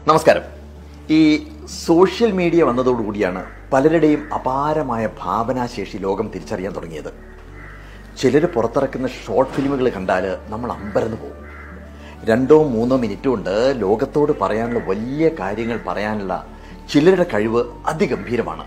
നമസ്കാരം ഈ social media വന്നതോടുകൂടിയാണ് പലരുടെയും അപാരമായ ഭാവനാശേഷി ലോകം തിരിച്ചറിയാൻ തുടങ്ങിയത് ചിലർ പുറത്തിറക്കുന്ന ഷോർട്ട് ഫിലിമുകൾ കണ്ടാൽ നമ്മൾ അമ്പരന്ന് പോകും രണ്ടോ മൂന്നോ മിനിറ്റ് കൊണ്ട് ലോകത്തോട് പറയാനുള്ള വലിയ കാര്യങ്ങൾ പറയാനുള്ള ചിലരുടെ കഴിവ് അതിഗംഭീരമാണ്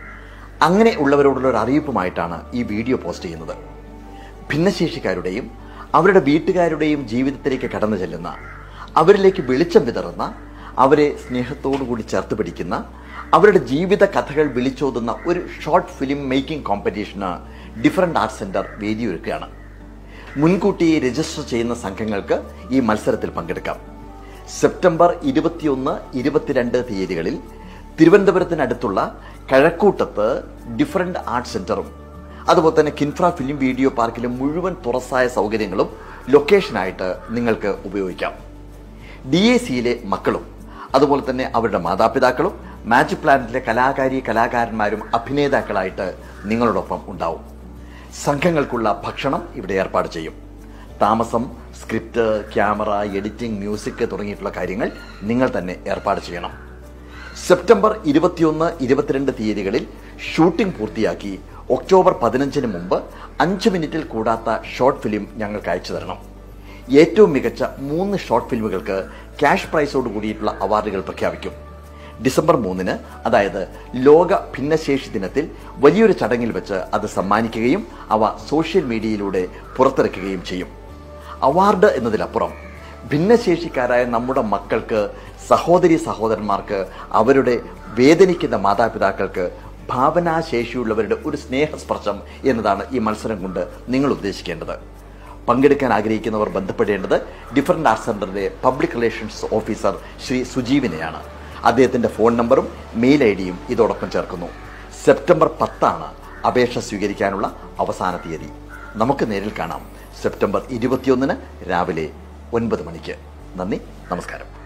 അങ്ങനെ ഉള്ളവരോടുള്ള ഒരു അറിയിപ്പുമായിട്ടാണ് ഈ വീഡിയോ പോസ്റ്റ് ചെയ്യുന്നത് ഭിന്നശേഷിക്കാരുടെയും അവരുടെ വീട്ടുകാരുടെയും ജീവിതത്തിലേക്ക് കടന്നു ചെല്ലുന്ന അവരിലേക്ക് വെളിച്ചം വിതറുന്ന അവരെ സ്നേഹത്തോടു കൂടി ചേർത്ത് പിടിക്കുന്ന അവരുടെ ജീവിത കഥകൾ വിളിച്ചോതുന്ന ഒരു ഷോർട്ട് ഫിലിം മേക്കിംഗ് കോമ്പറ്റീഷന് ഡിഫറൻറ്റ് ആർട്സ് സെൻറ്റർ വേദിയൊരുക്കുകയാണ് മുൻകൂട്ടി രജിസ്റ്റർ ചെയ്യുന്ന സംഘങ്ങൾക്ക് ഈ മത്സരത്തിൽ പങ്കെടുക്കാം സെപ്റ്റംബർ ഇരുപത്തിയൊന്ന് ഇരുപത്തിരണ്ട് തീയതികളിൽ തിരുവനന്തപുരത്തിനടുത്തുള്ള കഴക്കൂട്ടത്ത് ഡിഫറൻറ്റ് ആർട്സ് സെൻറ്ററും അതുപോലെ തന്നെ കിൻഫ്ര ഫിലിം വീഡിയോ പാർക്കിലും മുഴുവൻ തുറസായ സൗകര്യങ്ങളും ലൊക്കേഷനായിട്ട് നിങ്ങൾക്ക് ഉപയോഗിക്കാം ഡി എ സിയിലെ മക്കളും അതുപോലെ തന്നെ അവരുടെ മാതാപിതാക്കളും മാജിക് പ്ലാനറ്റിലെ കലാകാരി കലാകാരന്മാരും അഭിനേതാക്കളായിട്ട് നിങ്ങളോടൊപ്പം ഉണ്ടാവും സംഘങ്ങൾക്കുള്ള ഭക്ഷണം ഇവിടെ ഏർപ്പാട് ചെയ്യും താമസം സ്ക്രിപ്റ്റ് ക്യാമറ എഡിറ്റിംഗ് മ്യൂസിക് തുടങ്ങിയിട്ടുള്ള കാര്യങ്ങൾ നിങ്ങൾ തന്നെ ഏർപ്പാട് ചെയ്യണം സെപ്റ്റംബർ ഇരുപത്തിയൊന്ന് ഇരുപത്തിരണ്ട് തീയതികളിൽ ഷൂട്ടിംഗ് പൂർത്തിയാക്കി ഒക്ടോബർ പതിനഞ്ചിന് മുമ്പ് അഞ്ച് മിനിറ്റിൽ കൂടാത്ത ഷോർട്ട് ഫിലിം ഞങ്ങൾക്ക് അയച്ചു തരണം ഏറ്റവും മികച്ച മൂന്ന് ഷോർട്ട് ഫിലിമുകൾക്ക് ക്യാഷ് പ്രൈസോട് കൂടിയിട്ടുള്ള അവാർഡുകൾ പ്രഖ്യാപിക്കും ഡിസംബർ മൂന്നിന് അതായത് ലോക ഭിന്നശേഷി ദിനത്തിൽ വലിയൊരു ചടങ്ങിൽ വെച്ച് അത് സമ്മാനിക്കുകയും അവ സോഷ്യൽ മീഡിയയിലൂടെ പുറത്തിറക്കുകയും ചെയ്യും അവാർഡ് എന്നതിലപ്പുറം ഭിന്നശേഷിക്കാരായ നമ്മുടെ മക്കൾക്ക് സഹോദരി സഹോദരന്മാർക്ക് അവരുടെ വേദനിക്കുന്ന മാതാപിതാക്കൾക്ക് ഭാവനാശേഷിയുള്ളവരുടെ ഒരു സ്നേഹസ്പർശം എന്നതാണ് ഈ മത്സരം കൊണ്ട് നിങ്ങൾ ഉദ്ദേശിക്കേണ്ടത് പങ്കെടുക്കാൻ ആഗ്രഹിക്കുന്നവർ ബന്ധപ്പെടേണ്ടത് ഡിഫറൻറ്റ് ആർട്സ് സെൻ്ററിലെ പബ്ലിക് റിലേഷൻസ് ഓഫീസർ ശ്രീ സുജീവിനെയാണ് അദ്ദേഹത്തിൻ്റെ ഫോൺ നമ്പറും മെയിൽ ഐ ഡിയും ഇതോടൊപ്പം ചേർക്കുന്നു സെപ്റ്റംബർ പത്താണ് അപേക്ഷ സ്വീകരിക്കാനുള്ള അവസാന തീയതി നമുക്ക് നേരിൽ കാണാം സെപ്റ്റംബർ ഇരുപത്തിയൊന്നിന് രാവിലെ ഒൻപത് മണിക്ക് നന്ദി നമസ്കാരം